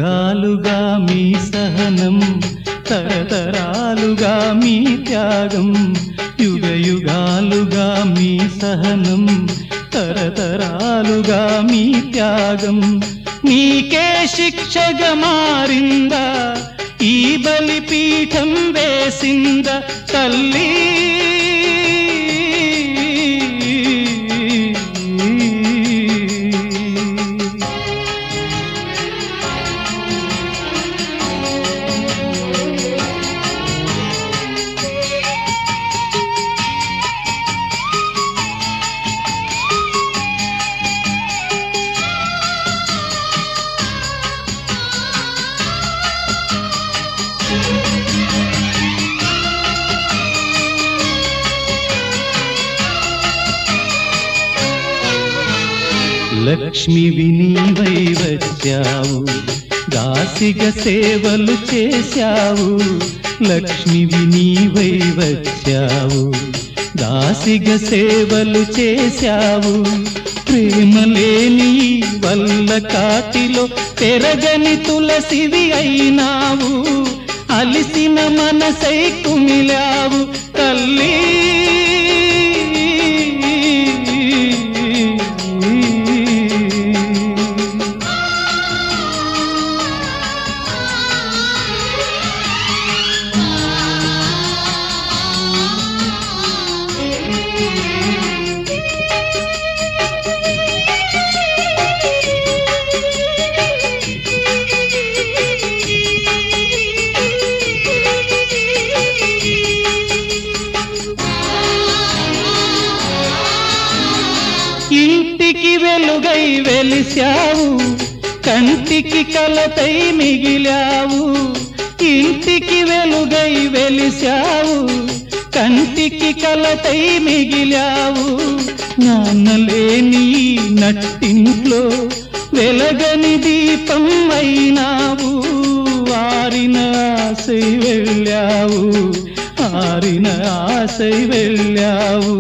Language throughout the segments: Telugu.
యుగాలుగా మీ సహనం తరతరాలుగా మీ త్యాగం యుగ యుగాలుగా మీ సహనం తరతరాలుగా మీ త్యాగం నీకే శిక్షగా మారిందా ఈ బలిపీఠం వేసిందా తల్లి లక్ష్మి వినీవై వచ్చావు దాసిగ సేవలు చేశావు లక్ష్మి వినీవై వచ్చావు దాసిగ సేవలు చేశావు ప్రేమ లేని ఈ వల్ల కాటిలో పెరగని తులసివి అయినావు అలిసిన మనసై కుమిలావు తల్లి ఇంటికి వెలుగై వెలిశావు కంటికి కలతై మిగిలావు ఇంటికి వెలుగై వెలిశావు కంటికి కలతై మిగిలావు నాన్నలేని ఈ నట్టింట్లో వెలగని దీపం అయినావు ఆరిన ఆశై వెళ్ళావు ఆరిన ఆశై వెళ్ళావు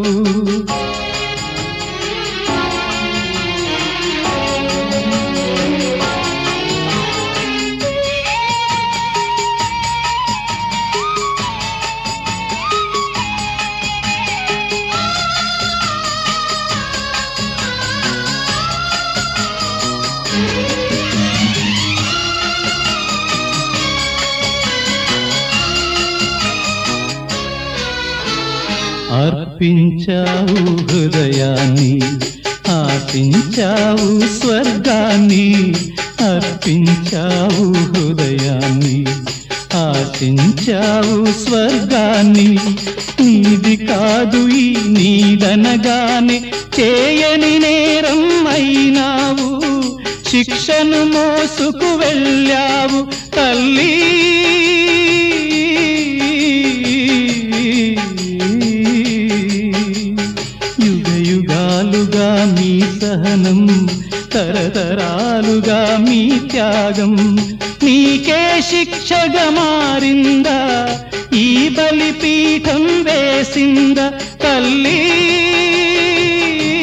అర్పించావు హృదయాన్ని ఆశించావు స్వర్గాన్ని అర్పించావు హృదయాన్ని ఆశించావు స్వర్గాన్ని నీది కాదు ఈ నీదనగానే చేయని నేరం అయినావు శిక్షను మోసుకు వెళ్ళావు తల్లి యుగ యుగాలుగా మీ సహనం తరతరాలుగా మీ త్యాగం నీకే శిక్షగా మారిందా ఈ బలిపీఠం వేసిందా తల్లి